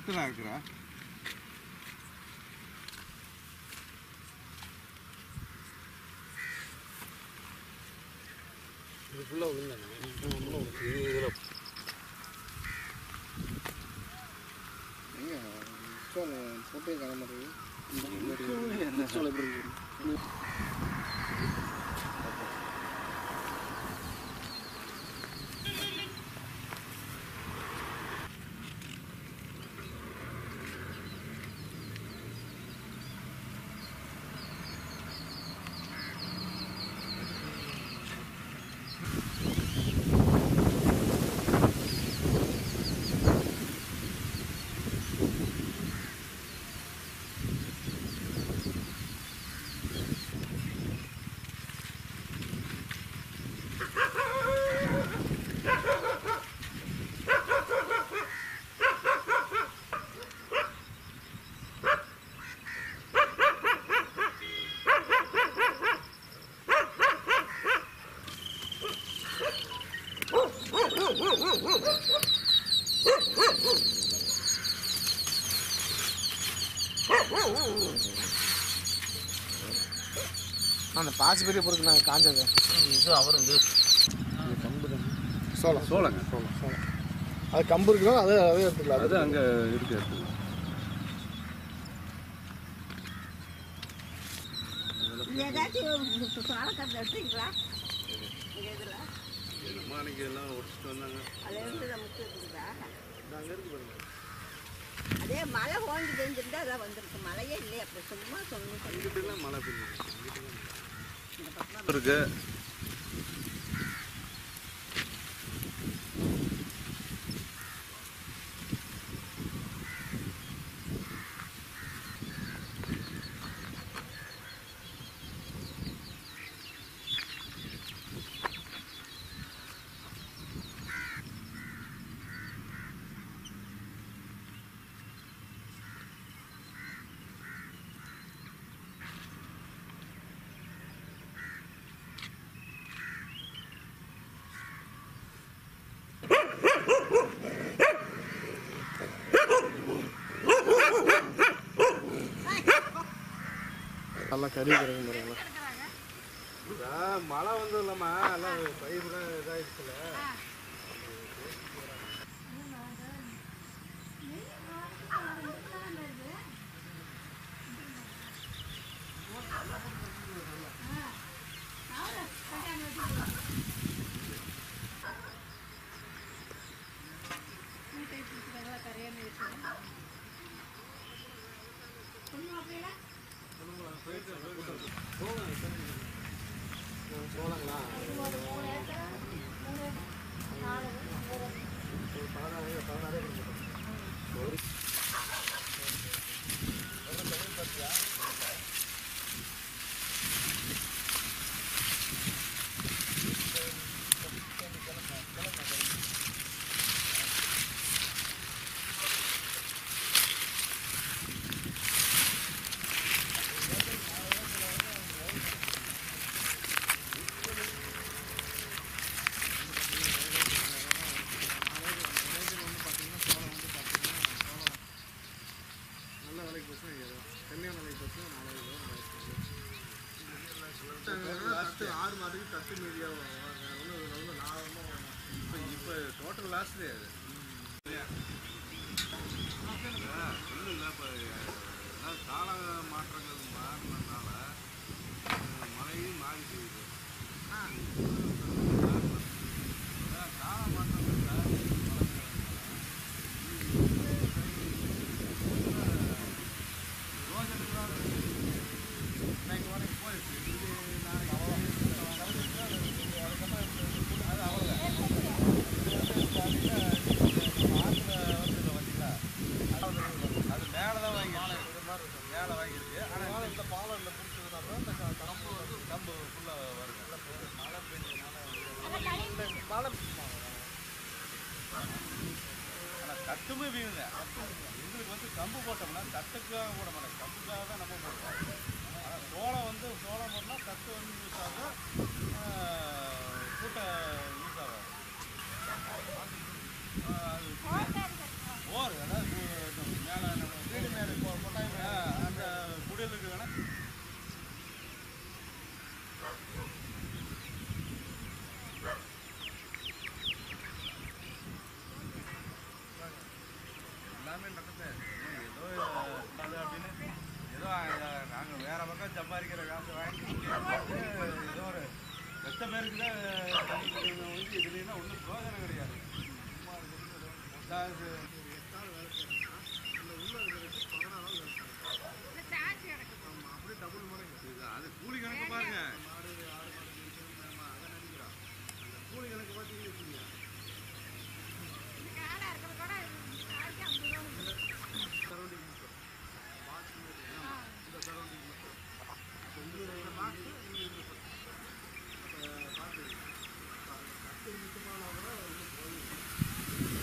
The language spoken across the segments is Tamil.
எத்தனை இருக்கிறா இது ஃபுல்லாக விழுந்தாங்க இதில் எங்க போட்டே காண மாட்டேங்குது அந்த பாசி பெரிய பொறுக்கு நாங்கள் காஞ்சது இது அவரும் இது கம்பு தான் சோளம் சோளங்க சோளம் சோளம் அது கம்பு இருக்குன்னா அதே அதே எடுத்துக்கலாம் அது அங்கே இருக்கு இருக்கு ஏதாச்சும் சோளக்கட்டு எடுத்தீங்களா இங்கே இதில் அம்மா அன்னைக்கு எல்லாம் ஒடிச்சிட்டு வந்தாங்க அதில் இருந்து நமக்கு இருக்குதா அதே மழை ஓங்கி பெஞ்சிருந்தா அதான் வந்திருக்கு மழையே இல்லையே அப்படி சும்மா சொல்லணும் சொல்லி இங்கிட்டலாம் மழை பெய்யுது இருக்கு நல்லா கறி கிடைக்கும் பாருங்களா மழை வந்து இல்லாமா எல்லாம் பயிர்லாம் இதாகிடுச்சுல நல்ல விலைக்கு போச்சுன்னா ஏறும் கம்மியான விலைக்கு போச்சுன்னா நாலாயிரம் ரூபா லாஸ்ட்டு ஆறு மாதத்துக்கு தட்டு மீதியாக ஒன்று ரொம்ப லாபமாக இப்போ இப்போ டோட்டல் லாஸ்ட்லேயே அது ஒன்றும் இல்லை இப்போ அதாவது கால மாற்றங்கள் மாறினதுனால அஹ், மழையும் மாறி போகுது அதான் கால மாற்றங்கள் இன்னைக்கு வரைக்கும் போயிடுச்சு இது நாளைக்கு அது மேலே தான் வாங்கி மேலே வாங்கியிருக்கு ஆனால் இந்த பாலம் இந்த பிடிச்சதுனா தான் இந்த க- கம்பு வந்து கம்பு ஃபுல்லாக வருது மழை பெஞ்சதுனால மழை ஆனால் தட்டுமே வீணுங்க எங்களுக்கு வந்து கம்பு போட்டோம்னா தட்டுக்காக போட மாட்டோம் கம்புக்காக தான் நம்ம போடுறோம் ஆனால் சோளம் வந்து சோளம் போட்டால் தட்டு வந்து யூஸ் ஆகும் கூட்டை யூஸ் ஆகாது ஆஹ் அது ஓர் அதாவது நான் இது- எட்டாவது வேலை செய்கிறாங்கன்னா அந்த உள்ள இருக்கிறதுக்கு பதினாறாவது வேலை செய்யணும் ஆமாம் அப்படியே டபுள் மடங்கு இது- அது கூலி கணக்கு பாருங்க மாடு ஆடு மாடு மேய்ச்சல், நம்ம அதை நினைக்கிறோம் அந்த கூலி கணக்கு பார்த்தீங்கன்னு வச்சுக்கோங்க சரௌண்டிங் மட்டும் பாக்ஸ் இந்த சரௌண்டிங் மட்டும் உங்களுக்கு இந்த பாக்ஸ் உங்களுக்கு இந்த பாக்ஸ் கட்டு மிச்சமான கூட ஒன்றும் போய்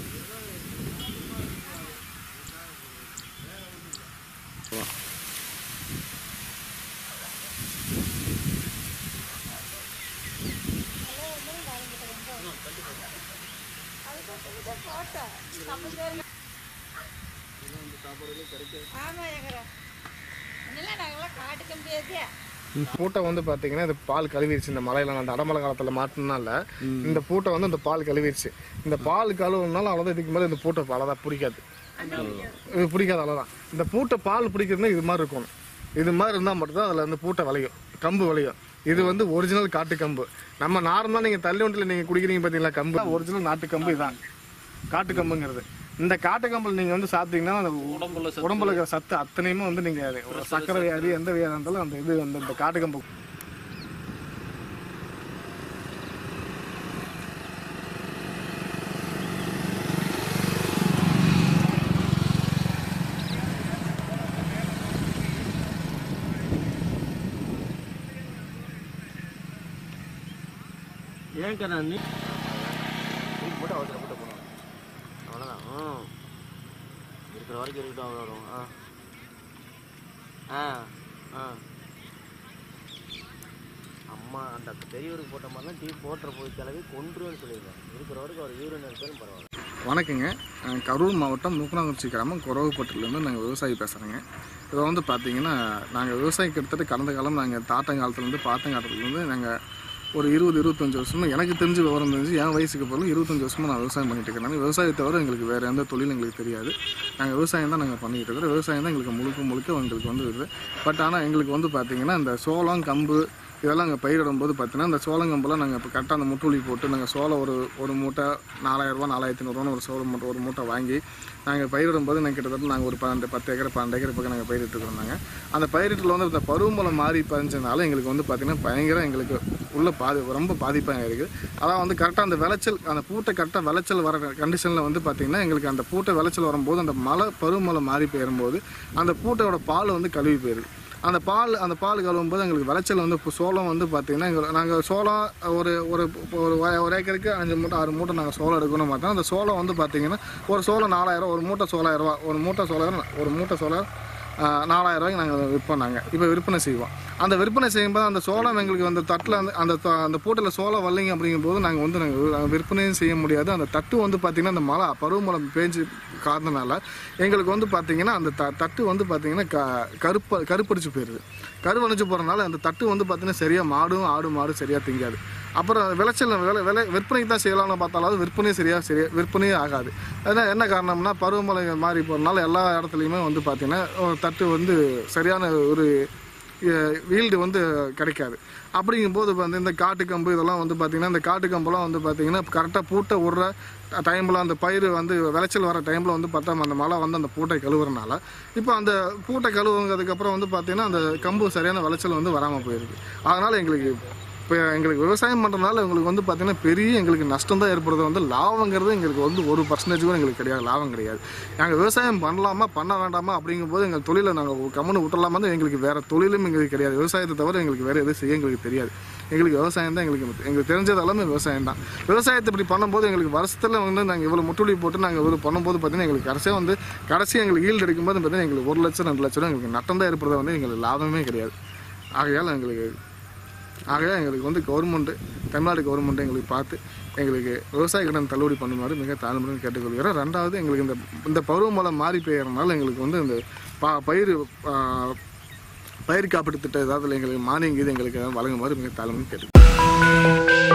இந்த பூட்டை வந்து பார்த்தீங்கன்னா இந்த பால் கழுவிடுச்சு இந்த மலையில அந்த அடமலை காலத்தில் மாட்டினால இந்த பூட்டை வந்து இந்த பால் கழுவிடுச்சு இந்த பால் கழுவுனால அவ்வளோதான் இதுக்கு மேலே இந்த பூட்டை அவ்வளோதான் பிடிக்காது இது பிடிக்காத அவ்வளோதான் இந்த பூட்டை பால் பிடிக்கிறதுனா இது மாதிரி இருக்கணும் இது மாதிரி இருந்தால் மட்டும்தான் அதில் அந்த பூட்டை விளையும் கம்பு விளையும் இது வந்து ஒரிஜினல் காட்டு கம்பு நம்ம நார்மலாக நீங்கள் தள்ளி ஒன்றில் நீங்கள் குடிக்கிறீங்க பார்த்தீங்களா கம்பு ஒரிஜினல் நாட்டு கம்பு இதான் காட்டு கம்புங்கிறது இந்த காட்டு கம்பில் நீங்கள் வந்து சாப்பிட்டீங்கன்னா அந்த உடம்புல சத்து உடம்புல இருக்கிற சத்து அத்தனையுமே வந்து நீங்க ஒரு சக்கரை வியாதி எந்த வியாதி இருந்தாலும் அந்த இது அந்த இந்த காட்டுக்கம்பு ஏன் கண்ணா நீ போட்டு அவசரம் போட்டு போகணும் அவ்வளோதான் ம் இருக்கிற வரைக்கும் இருக்கட்டும் அவ்வளோ வரும் ஆ ஆ ஆ அம்மா அந்த பெரியவருக்கு போட்ட மாதிரி தான் டீ போட்டுற போய் கிளவி கொன்றுன்னு சொல்லியிருக்கேன் இருக்கிற வரைக்கும் அவர் யூரின் எடுத்தாலும் பரவாயில்ல வணக்கங்க அஹ் கரூர் மாவட்டம் மூக்கனாங்குறிச்சி கிராமம் குறவுப்பட்டிலேருந்து நாங்கள் விவசாயி பேசுகிறேங்க இதை வந்து பார்த்தீங்கன்னா நாங்கள் விவசாயி கிட்டத்தட்ட கடந்த காலம் நாங்கள் தாத்தங்காலத்துலேருந்து பாத்தங்காலத்துலேருந்து நாங்கள் ஒரு இருபது இருபத்தஞ்சி வருஷமா எனக்கு தெரிஞ்சு விவரம் தெரிஞ்சு என் வயசுக்கு பிறகு இருபத்தஞ்சி வருஷமா நான் விவசாயம் பண்ணிட்டு இருக்கேன் விவசாயத்தை தவிர எங்களுக்கு வேறு எந்த தொழிலும் எங்களுக்கு தெரியாது நாங்கள் விவசாயம் தான் நாங்கள் பண்ணிக்கிட்டு இருக்கிறோம் விவசாயம் தான் எங்களுக்கு முழுக்க முழுக்க எங்களுக்கு வந்து இது பட் ஆனால் எங்களுக்கு வந்து பார்த்தீங்கன்னா இந்த சோளம் கம்பு இதெல்லாம் அங்கே பயிரிடும் போது பார்த்தீங்கன்னா இந்த சோளங்கம்பெல்லாம் நாங்கள் இப்போ கரெக்டாக அந்த முட்டுளி போட்டு நாங்கள் சோளம் ஒரு ஒரு மூட்டை நாலாயிரரூபா நாலாயிரத்தி ஐநூறுரூவா ஒரு சோளம் மூட்டை ஒரு மூட்டை வாங்கி நாங்கள் பயிரிடும் போது நாங்கள் கிட்டத்தட்ட நாங்கள் ஒரு பன்னெண்டு பத்து ஏக்கர் பன்னெண்டு ஏக்கர் பக்கம் நாங்கள் பயிரிட்டுருக்கோம் நாங்கள் அந்த பயிரிட்டில் வந்து இந்த பருவமழை மாறி பதிஞ்சதுனால எங்களுக்கு வந்து பார்த்திங்கன்னா பயங்கர எங்களுக்கு உள்ள பாதி ரொம்ப பாதிப்பாக இருக்குது அதான் வந்து கரெக்டாக அந்த விளைச்சல் அந்த பூட்டை கரெக்டாக விளைச்சல் வர கண்டிஷனில் வந்து பார்த்திங்கன்னா எங்களுக்கு அந்த பூட்டை விளைச்சல் வரும்போது அந்த மழை பருவமழை மாறி பெயரும்போது அந்த பூட்டையோட பால் வந்து கழுவி போயிருது அந்த பால் அந்த பால் கழுவும் போது எங்களுக்கு விளைச்சல் வந்து இப்போ சோளம் வந்து பார்த்திங்கன்னா எங்களுக்கு நாங்கள் சோளம் ஒரு ஒரு ஒரு வ- ஒரு ஏக்கருக்கு அஞ்சு மூட்டை ஆறு மூட்டை நாங்கள் சோளம் எடுக்கணும் பார்த்தோம் அந்த சோளம் வந்து பார்த்திங்கன்னா ஒரு சோளம் நாலாயிரம் ஒரு மூட்டை சோளாயிரரூவா ஒரு மூட்டை சோளாயிரம் ஒரு மூட்டை சோளம் நாலாயிரம் ரூபாய்க்கு நாங்கள் விற்போம் நாங்கள் இப்போ விற்பனை செய்வோம் அந்த விற்பனை செய்யும்போது அந்த சோளம் எங்களுக்கு அந்த தட்டில் அந்த அந்த த- அந்த பூட்டில் சோளம் வரலைங்க அப்படிங்கும்போது நாங்கள் வந்து நாங்கள் விற்பனையும் செய்ய முடியாது அந்த தட்டு வந்து பார்த்திங்கன்னா அந்த மழை பருவமழை பேஞ்சு காரணனால எங்களுக்கு வந்து பார்த்திங்கன்னா அந்த த தட்டு வந்து பார்த்திங்கன்னா க கருப்ப கருப்படிச்சு போயிடுது கருவணைச்சு போகிறனால அந்த தட்டு வந்து பார்த்திங்கன்னா சரியாக மாடும் ஆடு மாடு சரியாக திங்காது அப்புறம் விளைச்சல் விலை விலை விற்பனைக்கு தான் செய்யலாம்னு பார்த்தாலும் விற்பனையும் சரியாக சரியா விற்பனையே ஆகாது அதனால் என்ன காரணம்னா பருவமழை மாறி போகிறனால எல்லா இடத்துலையுமே வந்து பார்த்திங்கன்னா ஒரு தட்டு வந்து சரியான ஒரு வீல்டு வந்து கிடைக்காது அப்படிங்கும்போது வந்து இந்த காட்டு கம்பு இதெல்லாம் வந்து பார்த்திங்கன்னா இந்த காட்டு கம்பெல்லாம் வந்து பார்த்திங்கன்னா கரெக்டாக பூட்டை விடுற டைமில் அந்த பயிர் வந்து விளைச்சல் வர டைமில் வந்து பார்த்தா அந்த மழை வந்து அந்த பூட்டை கழுவுறனால இப்போ அந்த பூட்டை கழுவுங்கிறதுக்கப்புறம் வந்து பார்த்திங்கன்னா அந்த கம்பு சரியான விளைச்சல் வந்து வராமல் போயிருக்கு அதனால் எங்களுக்கு இப்போ எங்களுக்கு விவசாயம் பண்ணுறதுனால எங்களுக்கு வந்து பார்த்திங்கன்னா பெரிய எங்களுக்கு நஷ்டம் தான் ஏற்படுறது வந்து லாபங்கிறது எங்களுக்கு வந்து ஒரு பர்சன்டேஜ் கூட எங்களுக்கு கிடையாது லாபம் கிடையாது நாங்கள் விவசாயம் பண்ணலாமா பண்ண வேண்டாமா அப்படிங்கும்போது எங்கள் தொழிலை நாங்கள் கம்முன்னு விட்டுறலாமா தான் எங்களுக்கு வேறு தொழிலும் எங்களுக்கு கிடையாது விவசாயத்தை தவிர எங்களுக்கு வேறு எதுவும் செய்ய எங்களுக்கு தெரியாது எங்களுக்கு விவசாயம் தான் எங்களுக்கு எங்களுக்கு தெரிஞ்சது எல்லாமே விவசாயம் தான் விவசாயத்தை இப்படி பண்ணும்போது எங்களுக்கு வருஷத்தில் வந்து நாங்கள் இவ்வளோ முட்டுலி போட்டு நாங்கள் இவ்வளோ பண்ணும்போது பார்த்தீங்கன்னா எங்களுக்கு கடைசியாக வந்து கடைசி எங்களுக்கு ஈல்டு எடுக்கும்போது பார்த்தீங்கன்னா எங்களுக்கு ஒரு லட்சம் ரெண்டு லட்சம் ரூபா எங்களுக்கு நட்டம் தான் ஏற்படுறது வந்து எங்களுக்கு லாபமே கிடையாது ஆகையால் எங்களுக்கு ஆகையால் எங்களுக்கு வந்து கவர்மெண்ட்டு தமிழ்நாடு கவர்மெண்ட் எங்களுக்கு பார்த்து எங்களுக்கு விவசாய கடன் தள்ளுபடி பண்ணுமாறு மிக தாழ்மையுடன் கேட்டுக்கொள்கிறோம் ரெண்டாவது எங்களுக்கு இந்த இந்த பருவமழை மாறி பெய்யறதுனால எங்களுக்கு வந்து இந்த பா பயிர் ஆ, பயிர் காப்பீட்டு திட்டம் ஏதாவது எங்களுக்கு மானியம் இது எங்களுக்கு வழங்குமாறு மிக தாழ்மையுடன் கேட்டுக்கொள்கிறோம்